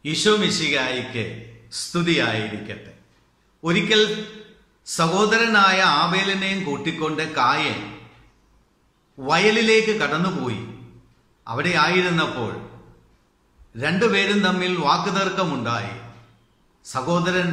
ഈശോ മിശികായിക്ക് സ്തുതിയായിരിക്കട്ടെ ഒരിക്കൽ സഹോദരനായ ആബേലിനെയും കൂട്ടിക്കൊണ്ട് കായൻ വയലിലേക്ക് കടന്നുപോയി അവിടെ ആയിരുന്നപ്പോൾ രണ്ടുപേരും തമ്മിൽ വാക്കുതർക്കമുണ്ടായി സഹോദരൻ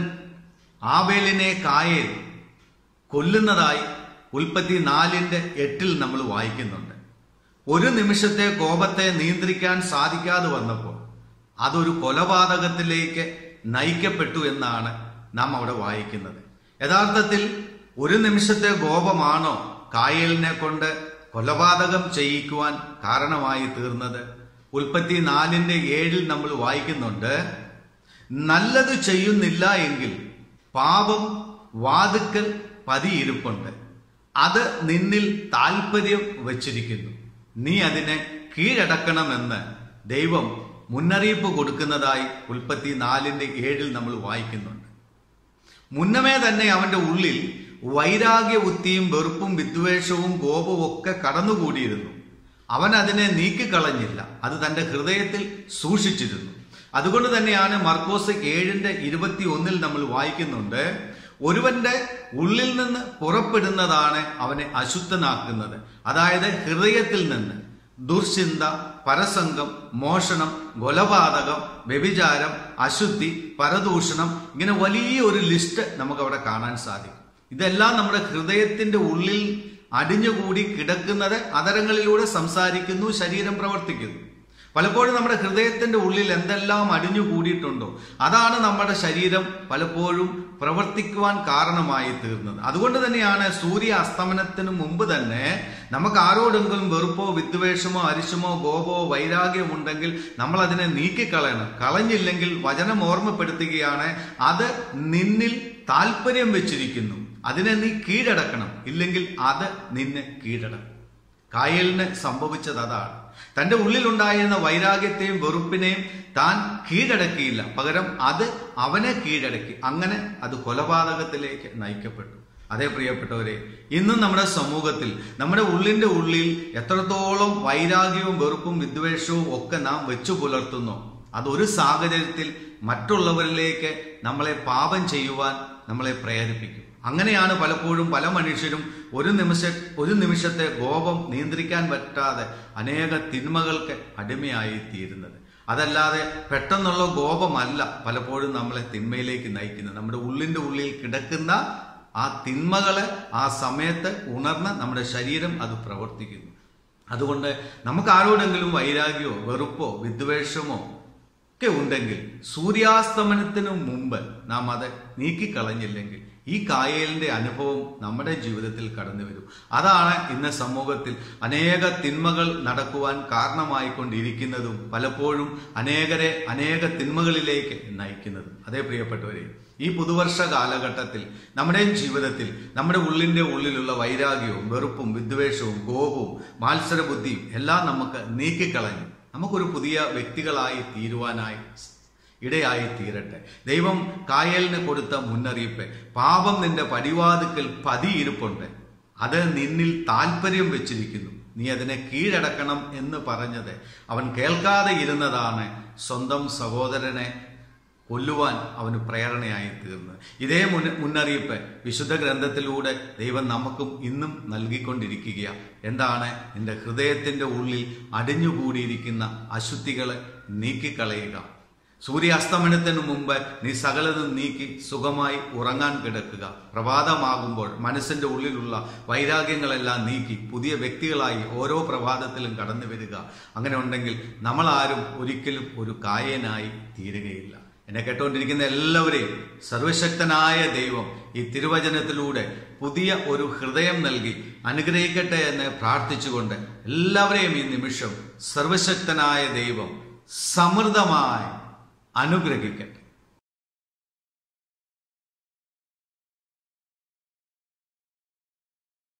ആബേലിനെ കായൽ കൊല്ലുന്നതായി ഉൽപ്പത്തി നാലിന്റെ എട്ടിൽ നമ്മൾ വായിക്കുന്നുണ്ട് ഒരു നിമിഷത്തെ കോപത്തെ നിയന്ത്രിക്കാൻ സാധിക്കാതെ വന്നപ്പോൾ അതൊരു കൊലപാതകത്തിലേക്ക് നയിക്കപ്പെട്ടു എന്നാണ് നാം അവിടെ വായിക്കുന്നത് യഥാർത്ഥത്തിൽ ഒരു നിമിഷത്തെ കോപമാണോ കായലിനെ കൊണ്ട് കൊലപാതകം ചെയ്യിക്കുവാൻ കാരണമായി തീർന്നത് ഉൽപ്പത്തി നാലിന്റെ ഏഴിൽ നമ്മൾ വായിക്കുന്നുണ്ട് നല്ലത് ചെയ്യുന്നില്ല എങ്കിൽ പാപം വാതുക്കൽ പതിയിരിപ്പുണ്ട് അത് നിന്നിൽ താല്പര്യം വച്ചിരിക്കുന്നു നീ അതിനെ കീഴടക്കണമെന്ന് ദൈവം മുന്നറിയിപ്പ് കൊടുക്കുന്നതായി ഉൽപ്പത്തി നാലിന്റെ ഏഴിൽ നമ്മൾ വായിക്കുന്നുണ്ട് മുന്നമേ തന്നെ അവന്റെ ഉള്ളിൽ വൈരാഗ്യബുദ്ധിയും വെറുപ്പും വിദ്വേഷവും കോപവും ഒക്കെ കടന്നുകൂടിയിരുന്നു അവൻ അതിനെ നീക്കിക്കളഞ്ഞില്ല അത് തന്റെ ഹൃദയത്തിൽ സൂക്ഷിച്ചിരുന്നു അതുകൊണ്ട് തന്നെയാണ് മർക്കോസ് ഏഴിന്റെ ഇരുപത്തി ഒന്നിൽ നമ്മൾ വായിക്കുന്നുണ്ട് ഒരുവന്റെ ഉള്ളിൽ നിന്ന് പുറപ്പെടുന്നതാണ് അവനെ അശുദ്ധനാക്കുന്നത് അതായത് ഹൃദയത്തിൽ നിന്ന് ദുർചിന്ത പരസംഗം മോഷണം കൊലപാതകം വ്യഭിചാരം അശുദ്ധി പരദൂഷണം ഇങ്ങനെ വലിയ ഒരു ലിസ്റ്റ് നമുക്ക് അവിടെ കാണാൻ സാധിക്കും ഇതെല്ലാം നമ്മുടെ ഹൃദയത്തിന്റെ ഉള്ളിൽ അടിഞ്ഞുകൂടി കിടക്കുന്നത് അതരങ്ങളിലൂടെ സംസാരിക്കുന്നു ശരീരം പ്രവർത്തിക്കുന്നു പലപ്പോഴും നമ്മുടെ ഹൃദയത്തിന്റെ ഉള്ളിൽ എന്തെല്ലാം അടിഞ്ഞു കൂടിയിട്ടുണ്ടോ അതാണ് നമ്മുടെ ശരീരം പലപ്പോഴും പ്രവർത്തിക്കുവാൻ കാരണമായി തീർന്നത് അതുകൊണ്ട് തന്നെയാണ് സൂര്യ അസ്തമനത്തിന് മുമ്പ് തന്നെ നമുക്ക് ആരോടെങ്കിലും വെറുപ്പോ വിദ്വേഷമോ അരിശമോ കോപമോ വൈരാഗ്യമോ ഉണ്ടെങ്കിൽ നമ്മൾ അതിനെ നീക്കിക്കളയണം കളഞ്ഞില്ലെങ്കിൽ വചനം ഓർമ്മപ്പെടുത്തുകയാണ് അത് നിന്നിൽ താല്പര്യം വെച്ചിരിക്കുന്നു അതിനെ നീ കീഴടക്കണം ഇല്ലെങ്കിൽ അത് നിന്നെ കീഴടക്കും കായലിന് സംഭവിച്ചത് അതാണ് തന്റെ ഉള്ളിലുണ്ടായിരുന്ന വൈരാഗ്യത്തെയും വെറുപ്പിനെയും താൻ കീഴടക്കിയില്ല പകരം അത് അവനെ കീഴടക്കി അങ്ങനെ അത് കൊലപാതകത്തിലേക്ക് നയിക്കപ്പെട്ടു അതേ പ്രിയപ്പെട്ടവരെ ഇന്നും നമ്മുടെ സമൂഹത്തിൽ നമ്മുടെ ഉള്ളിന്റെ ഉള്ളിൽ എത്രത്തോളം വൈരാഗ്യവും വെറുപ്പും വിദ്വേഷവും ഒക്കെ നാം വെച്ചു പുലർത്തുന്നു അതൊരു സാഹചര്യത്തിൽ മറ്റുള്ളവരിലേക്ക് നമ്മളെ പാപം ചെയ്യുവാൻ നമ്മളെ പ്രേരിപ്പിക്കും അങ്ങനെയാണ് പലപ്പോഴും പല മനുഷ്യരും ഒരു നിമിഷ ഒരു നിമിഷത്തെ കോപം നിയന്ത്രിക്കാൻ പറ്റാതെ അനേക തിന്മകൾക്ക് അടിമയായി തീരുന്നത് അതല്ലാതെ പെട്ടെന്നുള്ള കോപമല്ല പലപ്പോഴും നമ്മളെ തിന്മയിലേക്ക് നയിക്കുന്നത് നമ്മുടെ ഉള്ളിന്റെ ഉള്ളിൽ കിടക്കുന്ന ആ തിന്മകളെ ആ സമയത്ത് ഉണർന്ന് നമ്മുടെ ശരീരം അത് പ്രവർത്തിക്കുന്നു അതുകൊണ്ട് നമുക്ക് ആരോടെങ്കിലും വൈരാഗ്യമോ വെറുപ്പോ വിദ്വേഷമോ ഒക്കെ ഉണ്ടെങ്കിൽ സൂര്യാസ്തമനത്തിനു മുമ്പ് നാം അത് നീക്കിക്കളഞ്ഞില്ലെങ്കിൽ ഈ കായലിന്റെ അനുഭവം നമ്മുടെ ജീവിതത്തിൽ കടന്നു വരും അതാണ് ഇന്ന് സമൂഹത്തിൽ അനേക തിന്മകൾ നടക്കുവാൻ കാരണമായിക്കൊണ്ടിരിക്കുന്നതും പലപ്പോഴും അനേകരെ അനേക തിന്മകളിലേക്ക് നയിക്കുന്നതും അതേ പ്രിയപ്പെട്ടവരെ ഈ പുതുവർഷ കാലഘട്ടത്തിൽ നമ്മുടെ ജീവിതത്തിൽ നമ്മുടെ ഉള്ളിന്റെ ഉള്ളിലുള്ള വൈരാഗ്യവും വെറുപ്പും വിദ്വേഷവും കോപവും മാത്സരബുദ്ധിയും എല്ലാം നമുക്ക് നീക്കിക്കളഞ്ഞു നമുക്കൊരു പുതിയ വ്യക്തികളായി തീരുവാനായി ഇടയായി തീരട്ടെ ദൈവം കായലിന് കൊടുത്ത മുന്നറിയിപ്പ് പാപം നിന്റെ പടിവാതുക്കൽ പതിയിരിപ്പുണ്ട് അത് നിന്നിൽ താല്പര്യം വെച്ചിരിക്കുന്നു നീ അതിനെ കീഴടക്കണം എന്ന് പറഞ്ഞത് അവൻ കേൾക്കാതെ ഇരുന്നതാണ് സ്വന്തം സഹോദരനെ കൊല്ലുവാൻ അവന് പ്രേരണയായി തീർന്നത് ഇതേ മുൻ മുന്നറിയിപ്പ് വിശുദ്ധ ഗ്രന്ഥത്തിലൂടെ ദൈവം നമുക്കും ഇന്നും നൽകിക്കൊണ്ടിരിക്കുക എന്താണ് നിന്റെ ഹൃദയത്തിന്റെ ഉള്ളിൽ അടിഞ്ഞുകൂടിയിരിക്കുന്ന അശുദ്ധികളെ നീക്കിക്കളയുക സൂര്യാസ്തമനത്തിന് മുമ്പ് നീ സകലതും നീക്കി സുഖമായി ഉറങ്ങാൻ കിടക്കുക പ്രഭാതമാകുമ്പോൾ മനസ്സിന്റെ ഉള്ളിലുള്ള വൈരാഗ്യങ്ങളെല്ലാം നീക്കി പുതിയ വ്യക്തികളായി ഓരോ പ്രഭാതത്തിലും കടന്നു വരിക അങ്ങനെ ഉണ്ടെങ്കിൽ നമ്മൾ ആരും ഒരിക്കലും ഒരു കായനായി തീരുകയില്ല എന്നെ കേട്ടുകൊണ്ടിരിക്കുന്ന എല്ലാവരെയും സർവശക്തനായ ദൈവം ഈ തിരുവചനത്തിലൂടെ പുതിയ ഒരു ഹൃദയം നൽകി അനുഗ്രഹിക്കട്ടെ എന്ന് പ്രാർത്ഥിച്ചുകൊണ്ട് എല്ലാവരെയും ഈ നിമിഷം സർവശക്തനായ ദൈവം സമൃദ്ധമായി അനുഗ്രഹിക്കട്ടെ